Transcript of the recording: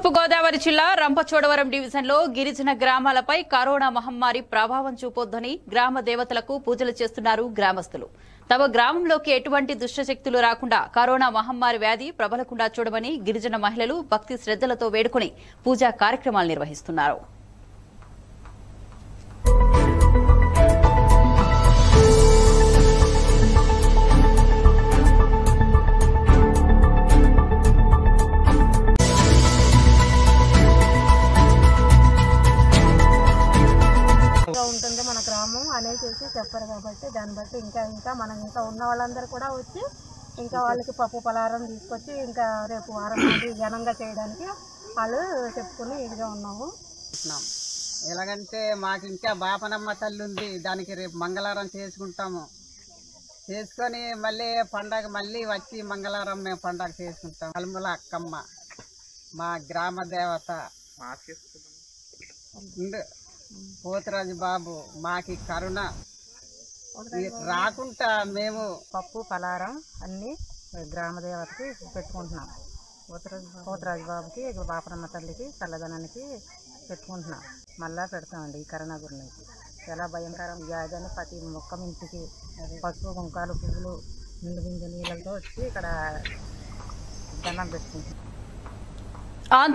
తూర్పుగోదావరి జిల్లా రంపచోడవరం డివిజన్లో గిరిజన గ్రామాలపై కరోనా మహమ్మారి ప్రభావం చూపొద్దని గ్రామ దేవతలకు పూజలు చేస్తున్నారు గ్రామస్తులు తమ గ్రామంలోకి ఎటువంటి దుష్టశక్తులు రాకుండా కరోనా మహమ్మారి వ్యాధి ప్రబలకుండా చూడమని గిరిజన మహిళలు భక్తి శ్రద్దలతో వేడుకుని పూజా కార్యక్రమాలు నిర్వహిస్తున్నారు గా ఉంటుంది మన గ్రామం అనేసి చెప్పారు కాబట్టి దాన్ని బట్టి ఇంకా ఇంకా మనం ఇంకా ఉన్న వాళ్ళందరూ కూడా వచ్చి ఇంకా వాళ్ళకి పప్పు పలారం తీసుకొచ్చి ఇంకా రేపు వారం నాటి ఘనంగా చేయడానికి వాళ్ళు చెప్పుకుని ఇదిగా ఉన్నాము చేస్తున్నాం ఎలాగంటే మాకు ఇంకా బాపనమ్మ తల్లి ఉంది దానికి రేపు మంగళవారం చేసుకుంటాము చేసుకొని మళ్ళీ పండగ మళ్ళీ వచ్చి మంగళవారం మేము పండగ చేసుకుంటాం కలుముల అక్కమ్మ మా గ్రామ దేవత ఉండు. పోతురాజు బాబు మాకి కరుణ ఈ రాకుండా మేము పప్పు పలారం అన్నీ గ్రామ దేవతకి పెట్టుకుంటున్నాం పోతరాజు బాబుకి బాపరమ్మ తల్లికి చల్లదనానికి పెట్టుకుంటున్నాం మళ్ళా పెడతామండి ఈ కరోనా గురించి చాలా భయంకరం వ్యాధి అని ప్రతి మొక్క ఇంటికి పసుపు కుంకాలు పువ్వులు నిండు బిందు నీళ్ళతో వచ్చి ఇక్కడ దండం పెట్టుకుంటున్నాం ఆంధ్ర